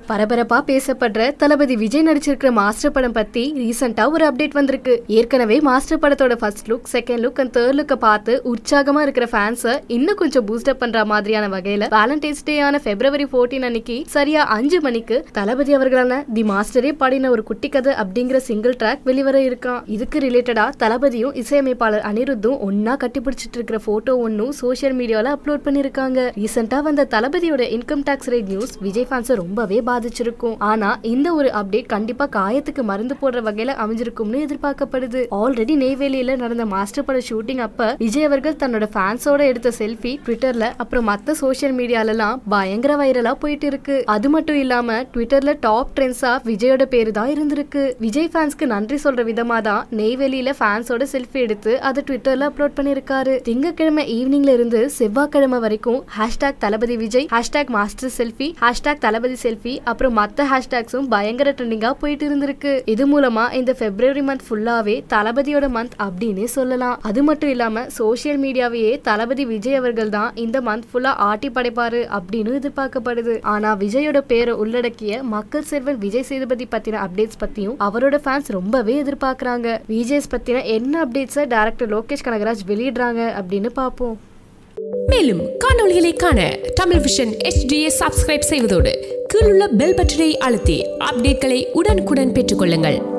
பரபரப்பா பேசப்படுற தளபதி விஜய் நடிச்சிருக்கிற மாஸ்டர் படம் பத்தி ரீசெண்டா ஒரு அப்டேட் வந்திருக்கு ஏற்கனவே மாஸ்டர் படத்தோட first look second look and third லுக்க பார்த்து உற்சாகமா இருக்கிற ஃபேன்ஸ இன்னும் கொஞ்சம் பூஸ்டப் பண்ற மாதிரியான வகையில வேலண்டைன்ஸ் டே ஆன பிப்ரவரி 14 அன்னைக்கு சரியா அஞ்சு மணிக்கு தளபதி அவர்களான தி மாஸ்டரே பாடின ஒரு குட்டி கதை அப்படிங்கிற சிங்கிள் ட்ராக் வெளிவர இருக்கான் இதுக்கு ரிலேட்டடா தளபதியும் இசையமைப்பாளர் அனிருத்தும் ஒன்னா கட்டிப்பிடிச்சிட்டு இருக்கிற போட்டோ ஒன்னும் சோஷியல் மீடியால அப்லோட் பண்ணிருக்காங்க ரீசெண்டா வந்த தளபதியோட income tax raid news Vijay ஃபேன்ஸை ரொம்பவே பாதிச்சிருக்கும் ஆனா இந்த ஒரு அப்டேட் கண்டிப்பா காயத்துக்கு மருந்து போடுற வகையில அமைஞ்சிருக்கும்னு எதிர்பார்க்கப்படுது ஆல்ரெடி நெய்வேலியில நடந்த மாஸ்டர் பட ஷூட்டிங் அப்ப விஜய் அவர்கள் தன்னோட ஃபேன்ஸோட எடுத்த செல்ஃபி ட்விட்டர்ல அப்புறம் மத்த சோஷியல் மீடியாலலாம் பயங்கர வைரலா போயிட்டு இருக்கு அது மட்டும் இல்லாம ட்விட்டர்ல டாப் ட்ரெண்ட்ஸா விஜயோட பேரு தான் இருந்திருக்கு விஜய் ஃபேன்ஸ்க்கு நன்றி சொல்ற விதமா தான் நெய்வேலியில ஃபேன்ஸோட செல்ஃபி எடுத்து அதை ட்விட்டர்ல அப்லோட் பண்ணிருக்காரு திங்கட்கிழமை ஈவினிங்ல இருந்து செவ்வாய்க்கிழமை வரைக்கும் hashtag Thalapathy Vijay hashtag Master selfie hashtag Thalapathy selfie அப்புறம் மத்த ஹேஷ்டாக்ஸும் பயங்கர ட்ரெண்டிங்கா போயிட்டு இருந்திருக்கு இது மூலமா இந்த பிப்ரவரி மந்த் ஃபுல்லாவே தளபதியோட மந்த் அப்படின்னே சொல்லலாம் அது மட்டும் இல்லாம சோஷியல் மீடியாவையே தளபதி விஜய் அவர்கள் தான் இந்த மந்த் ஃபுல்லா ஆட்டி படைப்பாரு அப்படின்னு எதிர்பார்க்கப்படுது ஆனா விஜயோட பேரை உள்ளடக்கிய மக்கள் செல்வன் விஜய் சேதுபதி பத்தின அப்டேட்ஸ் பத்தியும் அவரோட ஃபேன்ஸ் ரொம்பவே எதிர்பார்க்கறாங்க விஜய்ஸ் பத்தின என்ன அப்டேட்ஸை டைரக்டர் லோகேஷ் கனகராஜ் வெளியிடுறாங்க அப்படின்னு பார்ப்போம் மேலும் காணொளிகளை காண தமிழ் விஷன் HDயை சப்ஸ்கிரைப் செய்வதோடு கீழுள்ள பெல் பட்டனை அழுத்தி அப்டேட்களை உடனுக்குடன் பெற்றுக்கொள்ளுங்கள்